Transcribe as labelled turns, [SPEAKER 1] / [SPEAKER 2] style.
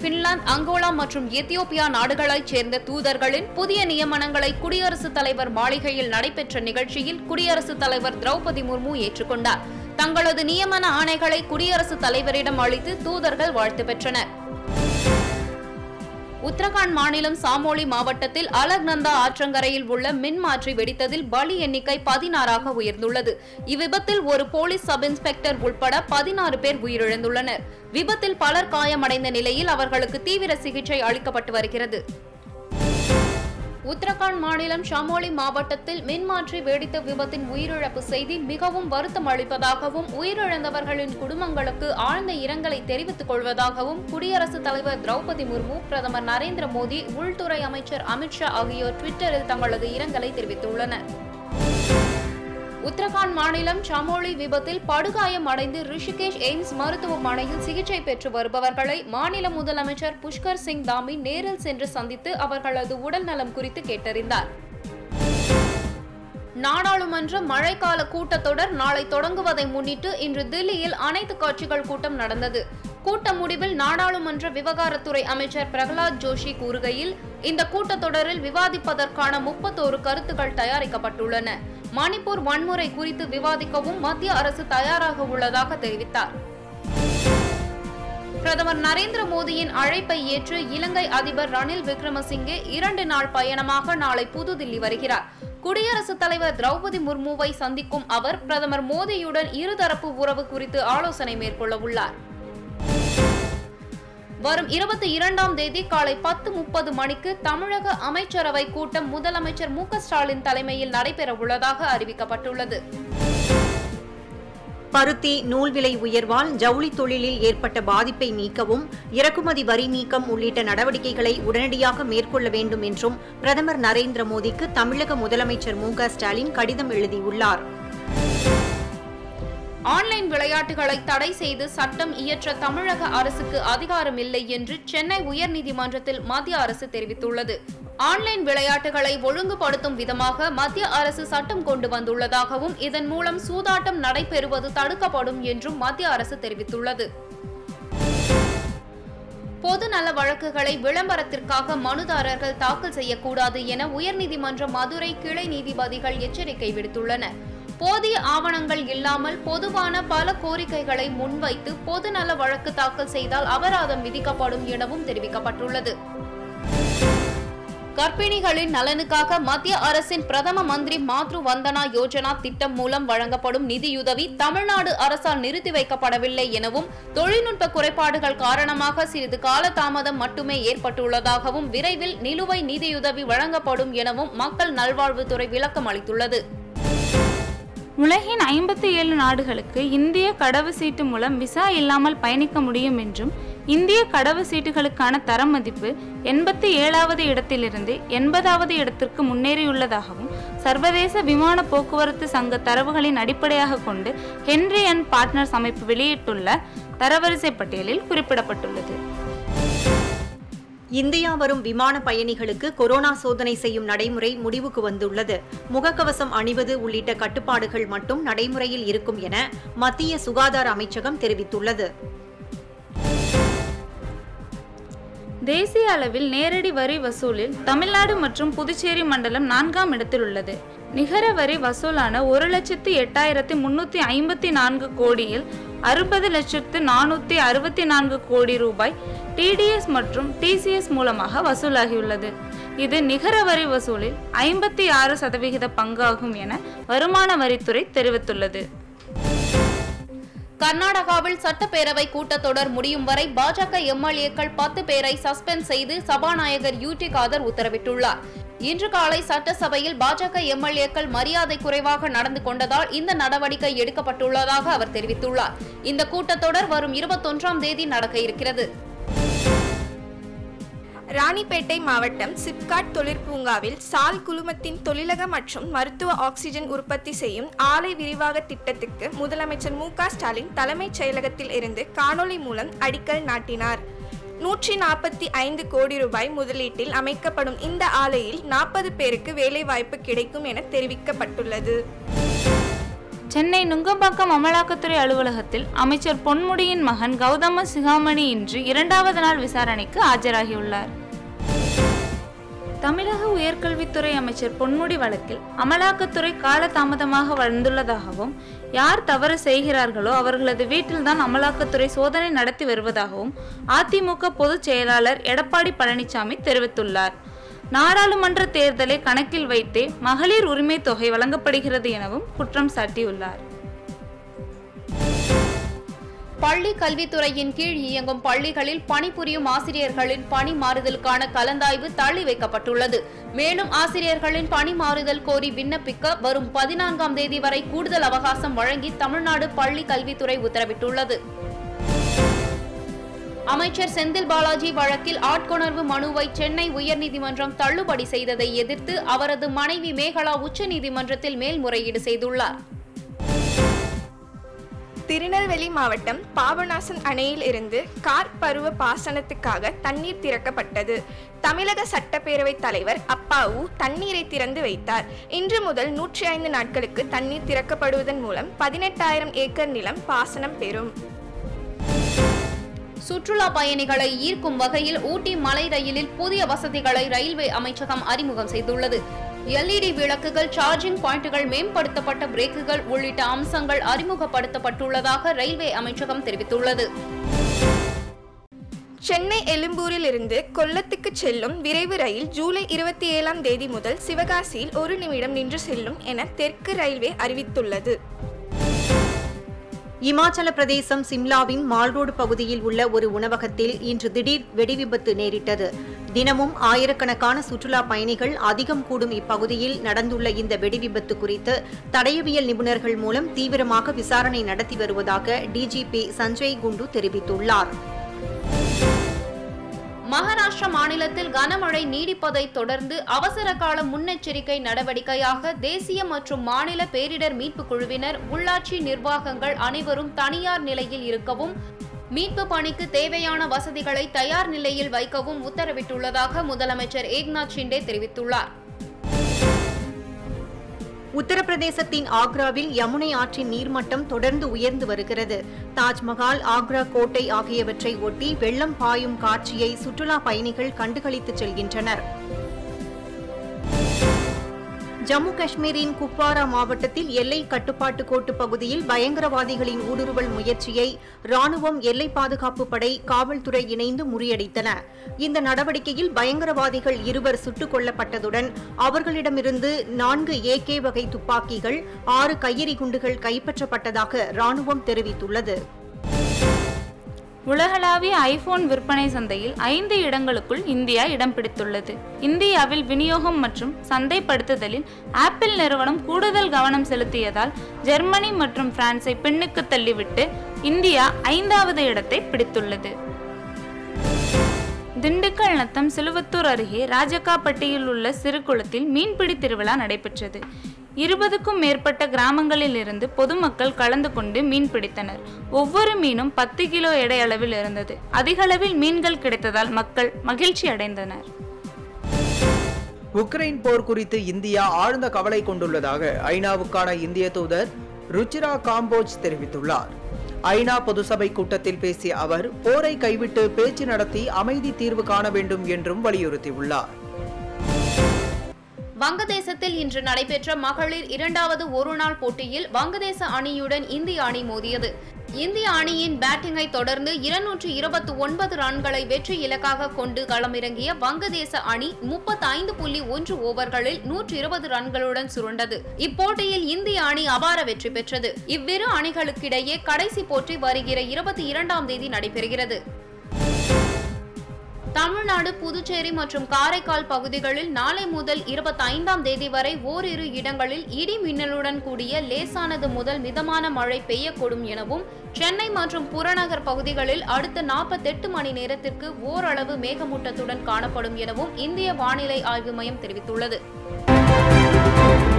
[SPEAKER 1] Finland Angola மற்றும் Ethiopia நாடுகளைச் சேர்ந்த தூதர்களின் புதிய நியமனங்களை குடியரசுத் தலைவர் மாளிகையில் நடைபெற்ற நிகழ்ச்சியில் குடியரசுத் தலைவர் திரௌபதி முர்மு ஏற்றுக்கொண்டார் தங்களது நியமன ஆணைகளை குடியரசுத் தலைவரிடம் அளித்து தூதர்கள் வாழ்த்து பெற்றனர் உத்தரகாண்ட் மாநிலம் சாமோலி மாவட்டத்தில் அலக்நந்தா ஆற்றங்கரையில் உள்ள மின்மாற்றி வெடித்ததில் பலி எண்ணிக்கை பதினாறாக உயர்ந்துள்ளது இவ்விபத்தில் ஒரு போலீஸ் சப் இன்ஸ்பெக்டர் உட்பட பதினாறு பேர் உயிரிழந்துள்ளனர் விபத்தில் பலர் காயமடைந்த நிலையில் அவர்களுக்கு தீவிர சிகிச்சை அளிக்கப்பட்டு வருகிறது உத்தரகாண்ட் மாநிலம் ஷமோலி மாவட்டத்தில் மின்மாற்றி வெடித்த விபத்தின் உயிரிழப்பு செய்தி மிகவும் வருத்தம் அளிப்பதாகவும் உயிரிழந்தவர்களின் குடும்பங்களுக்கு ஆழ்ந்த இரங்கலை தெரிவித்துக் கொள்வதாகவும் குடியரசுத் தலைவர் திரௌபதி முர்மு பிரதமர் நரேந்திர மோடி உள்துறை அமைச்சர் அமித்ஷா ஆகியோர் ட்விட்டரில் தங்களது இரங்கலை தெரிவித்துள்ளனர் உத்தரகாண்ட் மாநிலம் சமோலி விபத்தில் படுகாயம் அடைந்து ரிஷிகேஷ் எய்ம்ஸ் மருத்துவமனையில் சிகிச்சை பெற்று வருபவர்களை மாநில முதலமைச்சர் புஷ்கர் சிங் தாமி நேரில் சென்று சந்தித்து அவர்களது உடல் நலம் குறித்து கேட்டறிந்தார் நாடாளுமன்ற மழைக்கால கூட்டத்தொடர் நாளை தொடங்குவதை முன்னிட்டு இன்று தில்லியில் அனைத்து கட்சிகள் கூட்டம் நடந்தது கூட்ட முடிவில் நாடாளுமன்ற விவகாரத்துறை அமைச்சர் பிரகலாத் ஜோஷி கூறுகையில் இந்த கூட்டத்தொடரில் விவாதிப்பதற்கான முப்பத்தோரு கருத்துக்கள் தயாரிக்கப்பட்டுள்ளன மணிப்பூர் வன்முறை குறித்து விவாதிக்கவும் மத்திய அரசு தயாராக உள்ளதாக தெரிவித்தார் பிரதமர் நரேந்திர மோடியின் அழைப்பை ஏற்று இலங்கை அதிபர் ரணில் விக்ரமசிங்கே இரண்டு நாள் பயணமாக நாளை புதுதில்லி வருகிறார் குடியரசுத் தலைவர் திரௌபதி முர்முவை சந்திக்கும் அவர் பிரதமர் மோடியுடன் இருதரப்பு உறவு குறித்து ஆலோசனை மேற்கொள்ள உள்ளார் வரும் இருபத்தி இரண்டாம் தேதி காலை பத்து முப்பது மணிக்கு தமிழக அமைச்சரவை கூட்டம் முதலமைச்சர் மு ஸ்டாலின் தலைமையில் நடைபெற உள்ளதாக அறிவிக்கப்பட்டுள்ளது
[SPEAKER 2] பருத்தி நூல் விலை உயர்வால் ஜவுளி தொழிலில் ஏற்பட்ட பாதிப்பை நீக்கவும் இறக்குமதி வரி நீக்கம் உள்ளிட்ட நடவடிக்கைகளை உடனடியாக மேற்கொள்ள வேண்டும் என்றும் பிரதமர் நரேந்திர மோடிக்கு தமிழக முதலமைச்சர் மு ஸ்டாலின் கடிதம் எழுதியுள்ளார்
[SPEAKER 1] ஆன்லைன் விளையாட்டுகளை தடை செய்து சட்டம் இயற்ற தமிழக அரசுக்கு அதிகாரம் இல்லை என்று சென்னை உயர்நீதிமன்றத்தில் மத்திய அரசு தெரிவித்துள்ளது ஆன்லைன் விளையாட்டுகளை ஒழுங்குபடுத்தும் விதமாக மத்திய அரசு சட்டம் கொண்டு வந்துள்ளதாகவும் இதன் மூலம் சூதாட்டம் நடைபெறுவது தடுக்கப்படும் என்றும் மத்திய அரசு தெரிவித்துள்ளது பொது நல வழக்குகளை விளம்பரத்திற்காக மனுதாரர்கள் தாக்கல் செய்யக்கூடாது என உயர்நீதிமன்ற மதுரை கிளை நீதிபதிகள் எச்சரிக்கை விடுத்துள்ளனர் போதிய ஆவணங்கள் இல்லாமல் பொதுவான பல கோரிக்கைகளை முன்வைத்து பொது நல வழக்கு தாக்கல் செய்தால் அபராதம் விதிக்கப்படும் எனவும் தெரிவிக்கப்பட்டுள்ளது கர்ப்பிணிகளின் நலனுக்காக மத்திய அரசின் பிரதம மந்திரி மாத்ரு வந்தனா யோஜனா திட்டம் மூலம் வழங்கப்படும் நிதியுதவி தமிழ்நாடு அரசால் நிறுத்தி வைக்கப்படவில்லை எனவும் தொழில்நுட்ப குறைபாடுகள் காரணமாக சிறிது காலதாமதம் மட்டுமே ஏற்பட்டுள்ளதாகவும் விரைவில் நிலுவை நிதியுதவி வழங்கப்படும் எனவும் மக்கள் நல்வாழ்வுத்துறை விளக்கம் அளித்துள்ளது
[SPEAKER 3] உலகின் ஐம்பத்தி ஏழு நாடுகளுக்கு இந்திய கடவுச்சீட்டு மூலம் விசா இல்லாமல் பயணிக்க முடியும் என்றும் இந்திய கடவுச்சீட்டுகளுக்கான தர மதிப்பு எண்பத்தி ஏழாவது இடத்திலிருந்து எண்பதாவது இடத்திற்கு முன்னேறியுள்ளதாகவும் சர்வதேச விமான போக்குவரத்து சங்க தரவுகளின் அடிப்படையாக கொண்டு ஹென்ரி அண்ட் பார்ட்னர்ஸ் அமைப்பு வெளியிட்டுள்ள தரவரிசை பட்டியலில் குறிப்பிடப்பட்டுள்ளது
[SPEAKER 2] இந்தியா வரும் விமான பயணிகளுக்கு கொரோனா சோதனை செய்யும் நடைமுறை முடிவுக்கு வந்துள்ளது முகக்கவசம் அணிவது உள்ளிட்ட கட்டுப்பாடுகள் மட்டும் நடைமுறையில் இருக்கும் என மத்திய சுகாதார அமைச்சகம் தெரிவித்துள்ளது
[SPEAKER 3] தேசிய அளவில் நேரடி வரி வசூலில் தமிழ்நாடு மற்றும் புதுச்சேரி மண்டலம் நான்காம் இடத்தில் உள்ளது நிகர வரி வசூலான ஒரு லட்சத்து எட்டாயிரத்தி முன்னூத்தி ஐம்பத்தி நான்கு கோடியில் அறுபது லட்சத்து நானூத்தி அறுபத்தி நான்கு கோடி ரூபாய் டிடிஎஸ் மற்றும் டிசிஎஸ் மூலமாக வசூலாகியுள்ளது இது நிகர வரி வசூலில் ஐம்பத்தி ஆறு சதவிகித பங்காகும் என வருமான வரித்துறை தெரிவித்துள்ளது
[SPEAKER 1] கர்நாடகாவில் சட்டப்பேரவை கூட்டத்தொடர் முடியும் வரை பாஜக எம்எல்ஏக்கள் பத்து பேரை சஸ்பெண்ட் செய்து சபாநாயகர் யூடி காதர் உத்தரவிட்டுள்ளார் இன்று காலை சட்டசபையில் பாஜக எம்எல்ஏக்கள் மரியாதை குறைவாக நடந்து கொண்டதால் இந்த நடவடிக்கை எடுக்கப்பட்டுள்ளதாக அவர் தெரிவித்துள்ளார் இந்த கூட்டத்தொடர் வரும் இருபத்தொன்றாம் தேதி நடக்க இருக்கிறது
[SPEAKER 4] ராணிப்பேட்டை மாவட்டம் சிப்காட் தொழிற்பூங்காவில் சால் குழுமத்தின் தொழிலக மற்றும் மருத்துவ ஆக்சிஜன் உற்பத்தி செய்யும் ஆலை விரிவாக திட்டத்துக்கு முதலமைச்சர் மு க ஸ்டாலின் தலைமைச் செயலகத்தில் இருந்து காணொளி மூலம் அடிக்கல் நாட்டினார் நூற்றி நாற்பத்தி ஐந்து கோடி ரூபாய் முதலீட்டில் அமைக்கப்படும் இந்த ஆலையில் நாற்பது பேருக்கு வேலைவாய்ப்பு கிடைக்கும் என தெரிவிக்கப்பட்டுள்ளது
[SPEAKER 3] சென்னை நுங்கம்பாக்கம் அமலாக்கத்துறை அலுவலகத்தில் அமைச்சர் பொன்முடியின் மகன் கௌதம சிகாமணி இன்று இரண்டாவது நாள் விசாரணைக்கு ஆஜராகியுள்ளார் தமிழக உயர்கல்வித்துறை அமைச்சர் பொன்முடி வழக்கில் அமலாக்கத்துறை காலதாமதமாக வந்துள்ளதாகவும் யார் தவறு செய்கிறார்களோ அவர்களது வீட்டில்தான் அமலாக்கத்துறை சோதனை நடத்தி வருவதாகவும் அதிமுக பொதுச் செயலாளர் எடப்பாடி பழனிசாமி தெரிவித்துள்ளார் நாடாளுமன்ற தேர்தலை கணக்கில் வைத்தே மகளிர் உரிமை தொகை வழங்கப்படுகிறது எனவும் குற்றம் சாட்டியுள்ளார்
[SPEAKER 1] பள்ளி கல்வித்துறையின் கீழ் இயங்கும் பள்ளிகளில் பணிபுரியும் ஆசிரியர்களின் பணி மாறுதலுக்கான கலந்தாய்வு தள்ளி வைக்கப்பட்டுள்ளது மேலும் ஆசிரியர்களின் பணி மாறுதல் கோரி விண்ணப்பிக்க வரும் பதினான்காம் தேதி வரை கூடுதல் அவகாசம் வழங்கி தமிழ்நாடு பள்ளி கல்வித்துறை உத்தரவிட்டுள்ளது அமைச்சர் செந்தில் பாலாஜி வழக்கில் ஆட்கொணர்வு மனுவை சென்னை உயர்நீதிமன்றம் தள்ளுபடி செய்ததை எதிர்த்து அவரது மனைவி மேகலா உச்சநீதிமன்றத்தில் மேல்முறையீடு செய்துள்ளார்
[SPEAKER 4] திருநெல்வேலி மாவட்டம் பாபநாசம் அணையில் இருந்து கார் பருவ பாசனத்துக்காக தண்ணீர் திறக்கப்பட்டது தமிழக சட்டப்பேரவைத் தலைவர் அப்பாவு தண்ணீரை திறந்து வைத்தார் இன்று முதல் நூற்றி ஐந்து நாட்களுக்கு தண்ணீர் திறக்கப்படுவதன் மூலம் பதினெட்டாயிரம் ஏக்கர் நிலம் பாசனம் பெறும்
[SPEAKER 1] சுற்றுலா பயணிகளை ஈர்க்கும் வகையில் ஊட்டி மலை ரயிலில் புதிய வசதிகளை ரயில்வே அமைச்சகம் அறிமுகம் செய்துள்ளது எல்இடி விளக்குகள் சார்ஜிங் பாயிண்டுகள் மேம்படுத்தப்பட்ட பிரேக்குகள் உள்ளிட்ட அம்சங்கள் அறிமுகப்படுத்தப்பட்டுள்ளதாக ரயில்வே அமைச்சகம் தெரிவித்துள்ளது
[SPEAKER 4] சென்னை எழும்பூரில் இருந்து கொல்லத்துக்கு செல்லும் விரைவு ரயில் ஜூலை இருபத்தி ஏழாம் தேதி முதல் சிவகாசியில் ஒரு நிமிடம் நின்று செல்லும் என தெற்கு ரயில்வே அறிவித்துள்ளது
[SPEAKER 2] இமாச்சல பிரதேசம் சிம்லாவின் மால்ரோடு பகுதியில் உள்ள ஒரு உணவகத்தில் இன்று திடீர் வெடிவிபத்து நேரிட்டது தினமும் ஆயிரக்கணக்கான சுற்றுலா பயணிகள் அதிகம் கூடும் இப்பகுதியில் நடந்துள்ள இந்த வெடிவிபத்து குறித்து தடயவியல் நிபுணர்கள் மூலம் தீவிரமாக விசாரணை நடத்தி வருவதாக டிஜிபி சஞ்சய் குண்டு தெரிவித்துள்ளார்
[SPEAKER 1] மகாராஷ்டிரா மாநிலத்தில் கனமழை நீடிப்பதைத் தொடர்ந்து அவசர கால முன்னெச்சரிக்கை நடவடிக்கையாக தேசிய மற்றும் மாநில பேரிடர் மீட்புக் குழுவினர் உள்ளாட்சி நிர்வாகங்கள் அனைவரும் தனியார் நிலையில் இருக்கவும் மீட்பு பணிக்கு தேவையான வசதிகளை தயார் நிலையில் வைக்கவும் உத்தரவிட்டுள்ளதாக முதலமைச்சர் ஏக்நாத் ஷிண்டே தெரிவித்துள்ளார்
[SPEAKER 2] உத்தரப்பிரதேசத்தின் ஆக்ராவில் யமுனை ஆற்றின் நீர்மட்டம் தொடர்ந்து உயர்ந்து வருகிறது தாஜ்மஹால் ஆக்ரா கோட்டை ஆகியவற்றை ஒட்டி வெள்ளம் பாயும் காட்சியை சுற்றுலா பயணிகள் கண்டுகளித்து செல்கின்றனர் ஜம்மு காஷ்மீரின் குப்வாரா மாவட்டத்தில் எல்லை கட்டுப்பாட்டு கோட்டு பகுதியில் பயங்கரவாதிகளின் ஊடுருவல் முயற்சியை ராணுவம் எல்லை பாதுகாப்பு படை காவல்துறை இணைந்து முறியடித்தன இந்த நடவடிக்கையில் பயங்கரவாதிகள் இருவர் சுட்டுக் கொல்லப்பட்டதுடன் அவர்களிடமிருந்து நான்கு ஏகே வகை துப்பாக்கிகள் ஆறு கையெறி குண்டுகள் கைப்பற்றப்பட்டதாக ராணுவம் தெரிவித்துள்ளது
[SPEAKER 3] உலகளாவிய ஐபோன் விற்பனை சந்தையில் ஐந்து இடங்களுக்குள் இந்தியா இடம் பிடித்துள்ளது இந்தியாவில் விநியோகம் மற்றும் சந்தைப்படுத்துதலில் ஆப்பிள் நிறுவனம் கூடுதல் கவனம் செலுத்தியதால் ஜெர்மனி மற்றும் பிரான்சை பின்னுக்கு தள்ளிவிட்டு இந்தியா ஐந்தாவது இடத்தை பிடித்துள்ளது திண்டுக்கல் நத்தம் சிலுவத்தூர் அருகே ராஜக்காப்பட்டியில் உள்ள சிறுகுளத்தில் மீன்பிடி திருவிழா நடைபெற்றது இருபதுக்கும் மேற்பட்ட கிராமங்களில் இருந்து பொதுமக்கள் கலந்து கொண்டு மீன் பிடித்தனர் ஒவ்வொரு மீனும் பத்து கிலோ எடை அளவில் இருந்தது அதிக அளவில் மீன்கள் கிடைத்ததால் மக்கள் மகிழ்ச்சி அடைந்தனர்
[SPEAKER 5] உக்ரைன் போர் குறித்து இந்தியா ஆழ்ந்த கவலை கொண்டுள்ளதாக ஐநாவுக்கான இந்திய தூதர் ருச்சிரா காம்போஜ் தெரிவித்துள்ளார் ஐநா பொதுசபை கூட்டத்தில் பேசிய அவர் போரை கைவிட்டு பேச்சு நடத்தி அமைதி தீர்வு காண வேண்டும் என்றும் வலியுறுத்தியுள்ளார்
[SPEAKER 1] வங்கதேசத்தில் இன்று நடைபெற்ற மகளிர் இரண்டாவது ஒருநாள் போட்டியில் வங்கதேச அணியுடன் இந்திய அணி மோதியது இந்திய அணியின் பேட்டிங்கை தொடர்ந்து இருநூற்று இருபத்தி ஒன்பது ரன்களை வெற்றி இலக்காக கொண்டு களமிறங்கிய வங்கதேச அணி முப்பத்தி ஐந்து புள்ளி ஒன்று ஓவர்களில் நூற்று இருபது ரன்களுடன் சுருண்டது இப்போட்டியில் இந்திய அணி அபார வெற்றி பெற்றது இவ்விரு அணிகளுக்கிடையே கடைசி போட்டி வருகிற இருபத்தி இரண்டாம் தேதி நடைபெறுகிறது தமிழ்நாடு புதுச்சேரி மற்றும் காரைக்கால் பகுதிகளில் நாளை முதல் இருபத்தி ஐந்தாம் தேதி வரை ஓரிரு இடங்களில் இடி மின்னலுடன் கூடிய லேசானது முதல் மிதமான மழை பெய்யக்கூடும் எனவும் சென்னை மற்றும் புறநகர் பகுதிகளில் அடுத்த நாற்பத்தெட்டு மணி நேரத்திற்கு ஓரளவு மேகமூட்டத்துடன் காணப்படும் எனவும் இந்திய வானிலை ஆய்வு மையம் தெரிவித்துள்ளது